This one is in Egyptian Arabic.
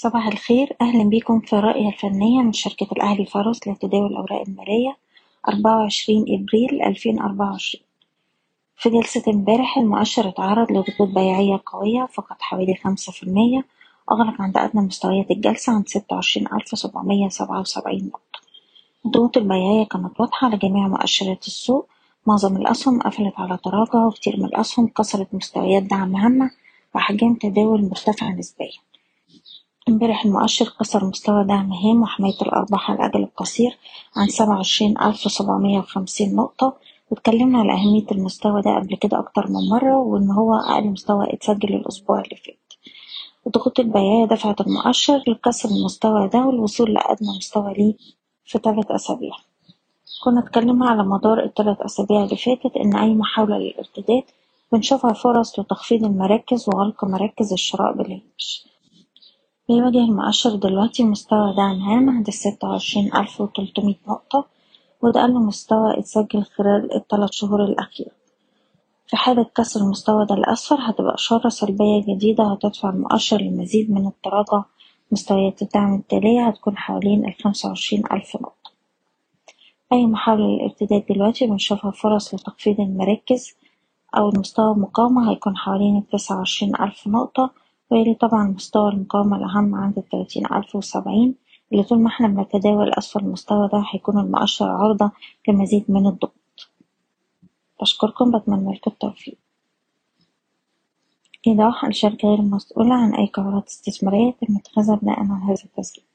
صباح الخير أهلا بيكم في الرؤية الفنية من شركة الأهلي فارس لتداول الأوراق المالية أربعة وعشرين إبريل ألفين أربعة وعشرين في جلسة امبارح المؤشر اتعرض لضغوط بيعية قوية فقط حوالي خمسة في المية أغلق عند أدنى مستويات الجلسة عند ستة وعشرين ألف سبعمية سبعة وسبعين نقطة الضغوط البيعية كانت واضحة على جميع مؤشرات السوق معظم الأسهم قفلت على تراجع وكتير من الأسهم كسرت مستويات دعم هامة وأحجام تداول مرتفعة نسبيا امبارح المؤشر كسر مستوى دعم هام وحماية الأرباح على الأجل القصير عن سبعة وعشرين ألف سبعمية وخمسين نقطة واتكلمنا على أهمية المستوى ده قبل كده أكتر من مرة وإن هو أقل مستوى اتسجل الأسبوع اللي فات الضغوط البيعية دفعت المؤشر لكسر المستوى ده والوصول لأدنى مستوى ليه في تلات أسابيع كنا اتكلمنا على مدار التلات أسابيع اللي فاتت إن أي محاولة للارتداد بنشوفها فرص لتخفيض المراكز وغلق مراكز الشراء بالهامش بيواجه المؤشر دلوقتي مستوى دعم هام عند الستة وعشرين ألف وتلتمية نقطة وده أقل مستوى اتسجل خلال التلات شهور الأخيرة في حالة كسر المستوى ده لأسفل هتبقى إشارة سلبية جديدة هتدفع المؤشر لمزيد من التراجع مستويات الدعم التالية هتكون حوالين الخمسة وعشرين ألف نقطة أي محاولة للارتداد دلوقتي بنشوفها فرص لتخفيض المراكز أو المستوى المقاومة هيكون حوالين التسعة وعشرين ألف نقطة ويلي طبعا مستوى المقاومة الأهم عند التلاتين ألف وسبعين اللي طول ما احنا بنتداول أسفل المستوى ده هيكون المؤشر عرضة لمزيد من الضغوط بشكركم بتمنى لكم التوفيق إيضاح الشركة غير مسؤولة عن أي قرارات استثمارية تم اتخاذها بناء على هذا التسجيل